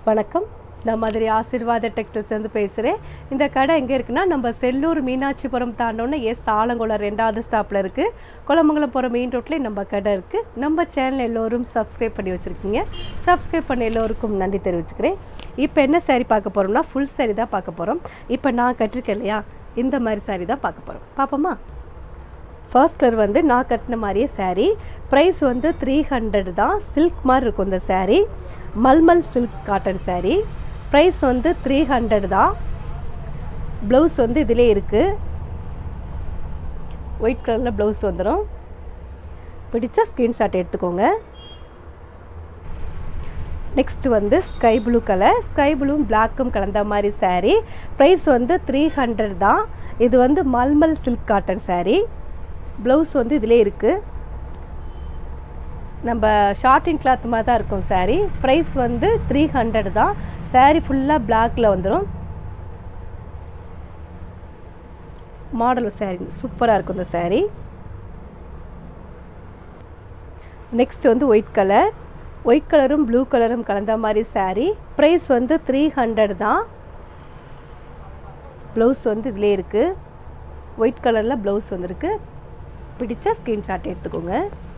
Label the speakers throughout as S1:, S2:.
S1: வணக்கம் நான் மதுரை ஆசீர்வாத டெக்ஸ்டைல்ஸ்லேருந்து பேசுகிறேன் இந்த கடை எங்கே இருக்குன்னா நம்ம செல்லூர் மீனாட்சிபுரம் தாண்டோன்னு எஸ் ஆலங்குளம் ரெண்டாவது ஸ்டாப்பில் இருக்குது குளமங்கலம் போகிற மெயின் ரோட்லேயே நம்ம கடை இருக்குது நம்ம சேனல் எல்லோரும் சப்ஸ்கிரைப் பண்ணி வச்சுருக்கீங்க சப்ஸ்கிரைப் பண்ண எல்லோருக்கும் நன்றி தெரிவிச்சுக்கிறேன் இப்போ என்ன saree பார்க்க போகிறோம்னா ஃபுல் saree தான் பார்க்க போகிறோம் இப்போ நான் கட்டிருக்கேன் இல்லையா இந்த மாதிரி saree தான் பார்க்க போகிறோம் பார்ப்போமா ஃபர்ஸ்ட் கலர் வந்து நான் கட்டின மாதிரியே saree ப்ரைஸ் வந்து த்ரீ ஹண்ட்ரட் தான் சில்க் மாதிரி இருக்கும் இந்த saree malmal silk cotton saree price வந்து த்ரீ ஹண்ட்ரட் தான் ப்ளவுஸ் வந்து இதிலே இருக்குது ஒயிட் கலரில் ப்ளவுஸ் வந்துடும் பிடிச்ச ஸ்க்ரீன்ஷாட் எடுத்துக்கோங்க நெக்ஸ்ட் வந்து ஸ்கை ப்ளூ கலர் ஸ்கை ப்ளூவும் பிளாக்கும் கலந்த மாதிரி saree ப்ரைஸ் வந்து த்ரீ ஹண்ட்ரட் தான் இது வந்து malmal silk cotton saree blouse வந்து இதிலே இருக்குது நம்ம ஷார்டின் கிளாத் மாதிரி தான் இருக்கும் saree ப்ரைஸ் வந்து த்ரீ ஹண்ட்ரட் தான் saree ஃபுல்லாக பிளாக்ல வந்துடும் மாடல் saree சூப்பராக இருக்கும் இந்த saree நெக்ஸ்ட் வந்து ஒயிட் கலர் ஒயிட் கலரும் ப்ளூ கலரும் கலந்த மாதிரி saree ப்ரைஸ் வந்து த்ரீ ஹண்ட்ரட் தான் ப்ளவுஸ் வந்து இதிலே இருக்குது ஒயிட் கலரில் ப்ளவுஸ் வந்திருக்கு பிடிச்ச ஸ்க்ரீன்ஷாட் எடுத்துக்கோங்க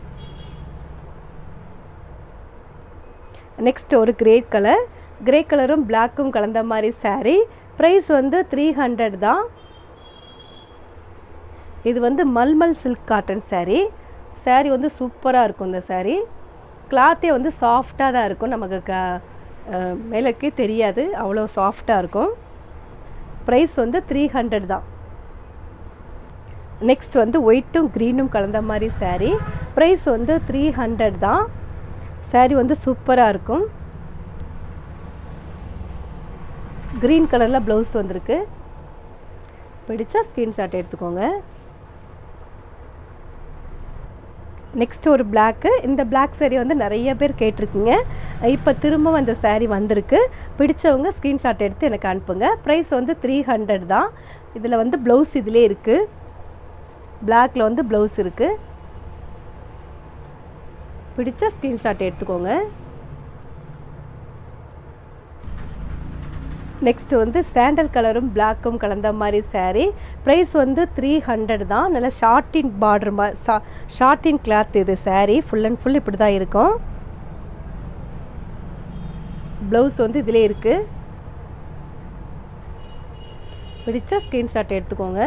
S1: நெக்ஸ்ட் ஒரு கிரே கலர் கிரே கலரும் பிளாக்கும் கலந்த மாதிரி saree ப்ரைஸ் வந்து த்ரீ ஹண்ட்ரட் தான் இது வந்து malmal silk cotton saree saree வந்து சூப்பராக இருக்கும் இந்த saree கிளாத்தே வந்து சாஃப்டாக தான் இருக்கும் நமக்கு க அஹ், மேலக்கே தெரியாது அவ்வளோ சாஃப்டாக இருக்கும் ப்ரைஸ் வந்து த்ரீ ஹண்ட்ரட் தான் நெக்ஸ்ட் வந்து ஒயிட்டும் க்ரீனும் கலந்த மாதிரி saree ப்ரைஸ் வந்து த்ரீ ஹண்ட்ரட் தான் saree வந்து சூப்பராக இருக்கும் க்ரீன் கலரில் ப்ளவுஸ் வந்திருக்கு பிடிச்சா ஸ்க்ரீன்ஷாட் எடுத்துக்கோங்க நெக்ஸ்ட் ஒரு பிளாக்கு இந்த Black saree வந்து நிறைய பேர் கேட்டிருக்கீங்க இப்போ திரும்ப அந்த saree வந்திருக்கு பிடிச்சவங்க ஸ்க்ரீன்ஷாட் எடுத்து எனக்கு அனுப்புங்க ப்ரைஸ் வந்து த்ரீ ஹண்ட்ரட் தான் இதில் வந்து ப்ளவுஸ் இதிலே இருக்குது பிளாக்ல வந்து ப்ளவுஸ் இருக்குது பிடிச்ச ஸ்க்ரீன்ஷாட் எடுத்துக்கோங்க நெக்ஸ்ட் வந்து சாண்டல் கலரும் பிளாக்கும் கலந்த மாதிரி saree ப்ரைஸ் வந்து த்ரீ ஹண்ட்ரட் தான் நல்லா ஷார்ட்டின் பார்டர் மா ஷார்ட்டின் கிளாத் இது saree ஃபுல் அண்ட் ஃபுல் இப்படி தான் இருக்கும் ப்ளவுஸ் வந்து இதிலே இருக்குது பிடிச்ச ஸ்க்ரீன்ஷாட் எடுத்துக்கோங்க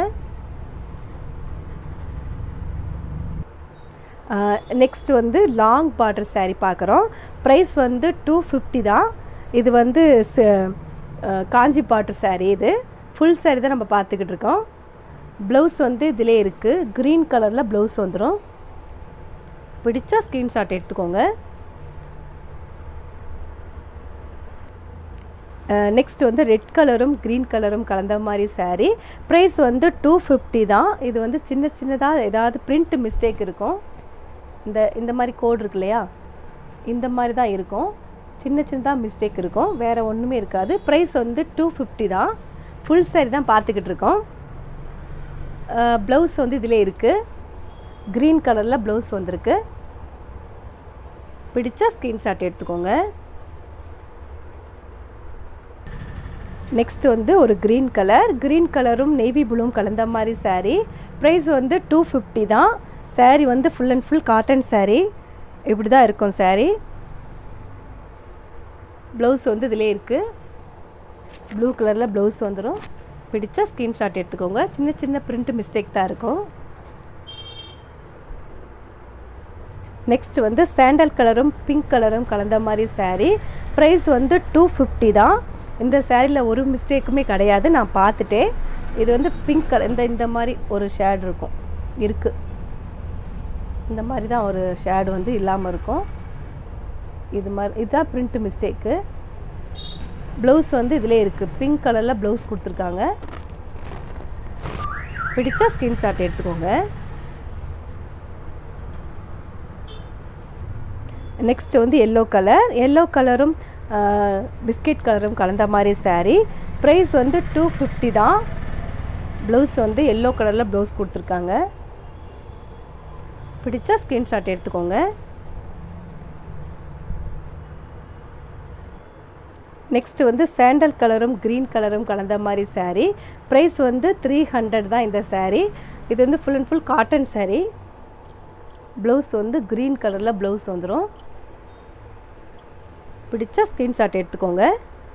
S1: நெக்ஸ்ட் வந்து லாங் பார்டர் saree பார்க்குறோம் ப்ரைஸ் வந்து டூ ஃபிஃப்டி தான் இது வந்து ச- அஹ், காஞ்சி பாட்டு saree இது ஃபுல் saree தான் நம்ம பார்த்துக்கிட்டு இருக்கோம் ப்ளவுஸ் வந்து இதிலே இருக்குது க்ரீன் கலரில் ப்ளவுஸ் வந்துடும் பிடிச்ச ஸ்க்ரீன்ஷாட் எடுத்துக்கோங்க நெக்ஸ்ட் வந்து ரெட் கலரும் க்ரீன் கலரும் கலந்த மாதிரி saree ப்ரைஸ் வந்து டூ ஃபிஃப்டி தான் இது வந்து சின்ன சின்னதாக ஏதாவது பிரிண்ட் மிஸ்டேக் இருக்கும் இந்த இந்த மாதிரி கோட் இருக்கு இல்லையா இந்த மாதிரி தான் இருக்கும் சின்ன சின்னதாக மிஸ்டேக் இருக்கும் வேறு ஒன்றுமே இருக்காது ப்ரைஸ் வந்து டூ ஃபிஃப்டி தான் ஃபுல் saree தான் பார்த்துக்கிட்டு இருக்கோம் ப்ளவுஸ் வந்து இதிலே இருக்குது க்ரீன் கலரில் ப்ளவுஸ் வந்திருக்கு பிடிச்ச ஸ்க்ரீன்ஷாட் எடுத்துக்கோங்க நெக்ஸ்ட் வந்து ஒரு க்ரீன் கலர் க்ரீன் கலரும் நேவி ப்ளூவும் கலந்த மாதிரி saree ப்ரைஸ் வந்து டூ ஃபிஃப்டி தான் saree வந்து full and full cotton saree இப்படி தான் இருக்கும் saree ப்ளவுஸ் வந்து இதிலே இருக்குது ப்ளூ கலரில் ப்ளவுஸ் வந்துடும் பிடிச்ச ஸ்க்ரீன்ஷாட் எடுத்துக்கோங்க சின்ன சின்ன பிரிண்ட் மிஸ்டேக் தான் இருக்கும் நெக்ஸ்ட் வந்து சாண்டல் கலரும் பிங்க் கலரும் கலந்த மாதிரி saree ப்ரைஸ் வந்து டூ ஃபிஃப்டி தான் இந்த சேரீயில் ஒரு மிஸ்டேக்குமே கிடையாது நான் பார்த்துட்டேன் இது வந்து பிங்க் கலர் இந்த இந்த மாதிரி ஒரு ஷேட் இருக்கும் இருக்குது இந்த மாதிரி தான் ஒரு ஷேடு வந்து இல்லாமல் இருக்கும் இது மாதிரி இதுதான் பிரிண்ட் மிஸ்டேக்கு ப்ளவுஸ் வந்து இதிலே இருக்குது பிங்க் கலரில் ப்ளவுஸ் கொடுத்துருக்காங்க பிடிச்ச ஸ்க்ரீன்ஷாட் எடுத்துக்கோங்க நெக்ஸ்ட் வந்து எல்லோ கலர் எல்லோ கலரும் பிஸ்கெட் கலரும் கலந்த மாதிரி saree ப்ரைஸ் வந்து டூ ஃபிஃப்டி தான் ப்ளவுஸ் வந்து எல்லோ கலரில் ப்ளவுஸ் கொடுத்துருக்காங்க பிடிச்சா ஸ்க்ரீன்ஷாட் எடுத்துக்கோங்க நெக்ஸ்ட் வந்து சாண்டல் கலரும் க்ரீன் கலரும் கலந்த மாதிரி saree ப்ரைஸ் வந்து த்ரீ ஹண்ட்ரட் தான் இந்த saree இது வந்து full and full cotton saree blouse வந்து க்ரீன் கலரில் ப்ளவுஸ் வந்துடும் பிடிச்சா ஸ்க்ரீன்ஷாட் எடுத்துக்கோங்க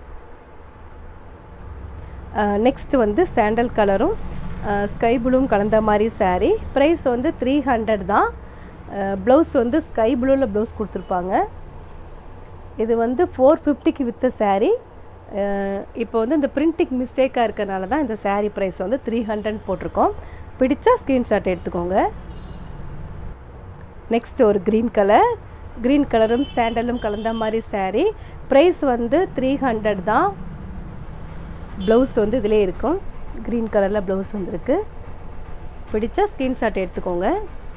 S1: நெக்ஸ்ட் வந்து சாண்டல் கலரும் ஸ்கை ப்ளூவும் கலந்த மாதிரி saree ப்ரைஸ் வந்து த்ரீ ஹண்ட்ரட் தான் ப்ளவுஸ் வந்து ஸ்கை ப்ளூவில் ப்ளவுஸ் கொடுத்துருப்பாங்க இது வந்து ஃபோர் ஃபிஃப்டிக்கு வித்த saree இப்போ வந்து இந்த பிரிண்டிங் மிஸ்டேக்காக இருக்கறனால தான் இந்த saree ப்ரைஸ் வந்து த்ரீ ஹண்ட்ரட் போட்டிருக்கோம் பிடிச்சா ஸ்க்ரீன்ஷாட் எடுத்துக்கோங்க நெக்ஸ்ட் ஒரு க்ரீன் கலர் க்ரீன் கலரும் சாண்டலும் கலந்த மாதிரி saree ப்ரைஸ் வந்து த்ரீ ஹண்ட்ரட் தான் ப்ளவுஸ் வந்து இதிலே இருக்கும் க்ரீன் கலரில் ப்ளவுஸ் வந்துருக்கு பிடிச்சா ஸ்க்ரீன்ஷாட் எடுத்துக்கோங்க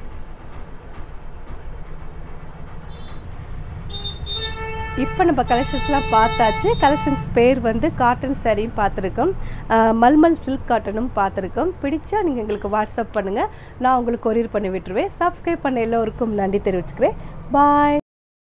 S1: இப்போ நம்ம கலெக்ஷன்ஸ்லாம் பார்த்தாச்சு கலெக்ஷன்ஸ் பேர் வந்து காட்டன் சாரியும் பார்த்துருக்கோம் மல்மல் சில்க் காட்டனும் பார்த்துருக்கோம் பிடிச்சா நீங்கள் எங்களுக்கு வாட்ஸ்அப் பண்ணுங்கள் நான் உங்களுக்கு கொரியர் பண்ணி விட்டுருவேன் சப்ஸ்கிரைப் பண்ண எல்லோருக்கும் நன்றி தெரிவிச்சுக்கிறேன் பாய்